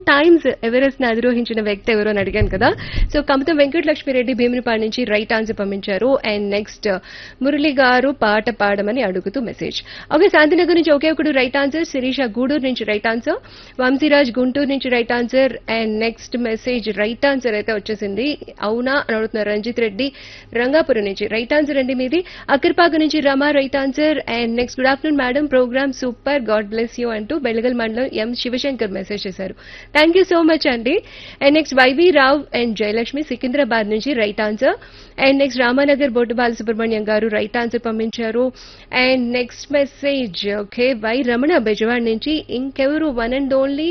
times Everest ని అధిరోహించిన వ్యక్తి ఎవరు అని అడిగాను కదా సో కమతం వెంకటలక్ష్మిరెడ్డి భీమునిపాడు నుంచి రైట్ ఆన్సర్ పంపించారు అండ్ నెక్స్ట్ మురళి గారు పాట పాడమని అడుగుతూ మెసేజ్ ఓకే శాంతినగర్ నుంచి ఒకే ఒకడు రైట్ ఆన్సర్ శిరీష గూడూరు నుంచి రైట్ ఆన్సర్ వంశీరాజ్ గుంటూరు నుంచి right answer and next message right answer అయితే వచ్చేసింది అవునా అని అడుగుతున్నారు రంజిత్ రెడ్డి రంగాపురం నుంచి రైట్ ఆన్సర్ అండి మీది అక్కర్పాక నుంచి Rama right answer and next good afternoon madam program super God bless you అంటూ బెళగల్ మండలం ఎం శివశంకర్ మెసేజ్ చేశారు థ్యాంక్ యూ సో మచ్ అండి and next YV Rao and Jayalakshmi Secunderabad నుంచి right answer and next Ramanagar Bottu Balasubrahmanyam గారు రైట్ ఆన్సర్ పంపించారు and next message okay Y Ramana Bezawad నుంచి ఇంకెవరు one and only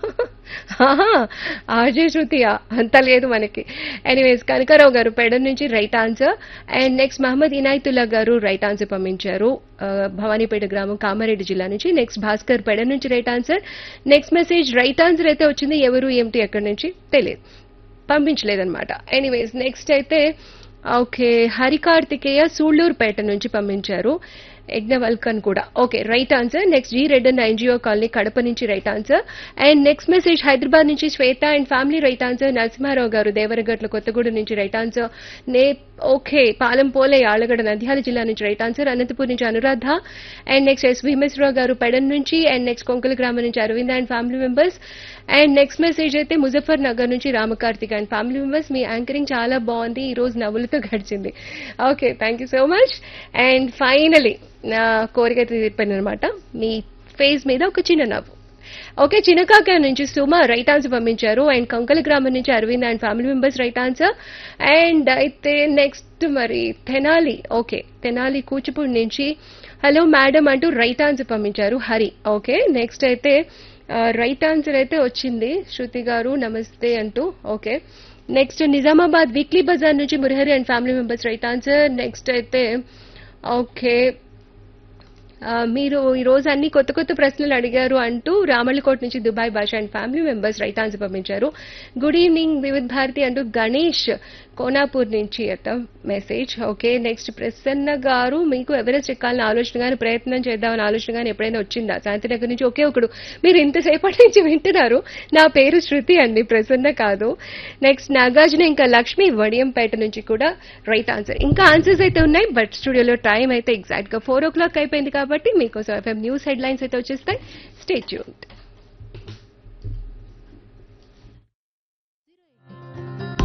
RJ శృతియా అంత లేదు మనకి ఎనీవేస్ కనకారావు గారు పెడన్ నుంచి right answer and next Mohammed Inayatullah గారు రైట్ ఆన్సర్ పంపించారు ఆ, భవానీపేట గ్రామం కామారెడ్డి జిల్లా నుంచి నెక్స్ట్ భాస్కర్ పెడన్ నుంచి right answer next message right answer అయితే వచ్చింది ఎవరు ఏమిటి ఎక్కడి నుంచి తెలియదు పంపించలేదన్నమాట ఎనీవేస్ నెక్స్ట్ అయితే ఓకే హరికార్తికేయ సూళ్లూరుపేట నుంచి పంపించారు యజ్ఞవల్కన్ కూడా okay right answer next G red and NGO colony Kadapa నుంచి right answer and next message Hyderabad నుంచి Shweta and family right answer Narasimharao గారు దేవరగట్ల కొత్తగూడెం నుంచి రైట్ ఆన్సర్ నే ఓకే పాలెం పోలే ఆళ్లగడ్డ నంద్యాల జిల్లా నుంచి రైట్ ఆన్సర్ అనంతపూర్ నుంచి Anuradha and next S Bhimeswararao గారు పెడన్ నుంచి అండ్ నెక్స్ట్ కొంకల గ్రామం నుంచి Aravind and family members and next message అయితే ముజఫర్ నగర్ నుంచి రామకార్తిక్ అండ్ ఫ్యామిలీ మెంబర్స్ మీ యాంకరింగ్ చాలా బాగుంది ఈ రోజు నవ్వులతో గడిచింది okay thank you so much and finally నా కోరిక అయితే తీర్పాను అనమాట మీ ఫేస్ మీద ఒక చిన్న నవ్వు ఓకే చిన్నకాక నుంచి సుమ రైట్ ఆన్సర్ పంపించారు అండ్ కంకల గ్రామం నుంచి Aravind and family members right answer and అయితే నెక్స్ట్ మరి తెనాలి ఓకే తెనాలి కూచిపూడి నుంచి హలో మేడం అంటూ రైట్ ఆన్సర్ పంపించారు హరి ఓకే నెక్స్ట్ అయితే రైట్ ఆన్సర్ అయితే వచ్చింది శృతి గారు నమస్తే అంటూ ఓకే నెక్స్ట్ నిజామాబాద్ వీక్లీ బజార్ నుంచి Murahari and family members right answer next అయితే ఓకే ఆ, మీరు ఈ రోజు అన్ని కొత్త కొత్త ప్రశ్నలు అడిగారు అంటూ రామళ్ళకోట నుంచి Dubai Basha and family members right answer పంపించారు గుడ్ ఈవినింగ్ వివిధ్ భారతి అంటూ గణేష్ కోనాపూర్ నుంచి అట మెసేజ్ ఓకే నెక్స్ట్ ప్రసన్న గారు మీకు ఎవరెస్ట్ ఎక్కాలని ఆలోచన కానీ ప్రయత్నం చేద్దామని ఆలోచన కానీ ఎప్పుడైనా వచ్చిందా శాంతినగర్ నుంచి ఒకే ఒకడు మీరు ఇంతసేపటి నుంచి వింటున్నారు నా పేరు శృతి అండి ప్రసన్న కాదు నెక్స్ట్ నాగార్జున ఇంకా లక్ష్మి వడియంపేట నుంచి కూడా రైట్ ఆన్సర్ ఇంకా ఆన్సర్స్ అయితే ఉన్నాయి బట్ స్టూడియోలో టైం అయితే ఎగ్జాక్ట్ గా ఫోర్ ఓ క్లాక్ అయిపోయింది కాబట్టి మీకోసం ఎఫ్ఎం న్యూస్ హెడ్ లైన్స్ అయితే వచ్చేస్తాయి స్టే ట్యూన్డ్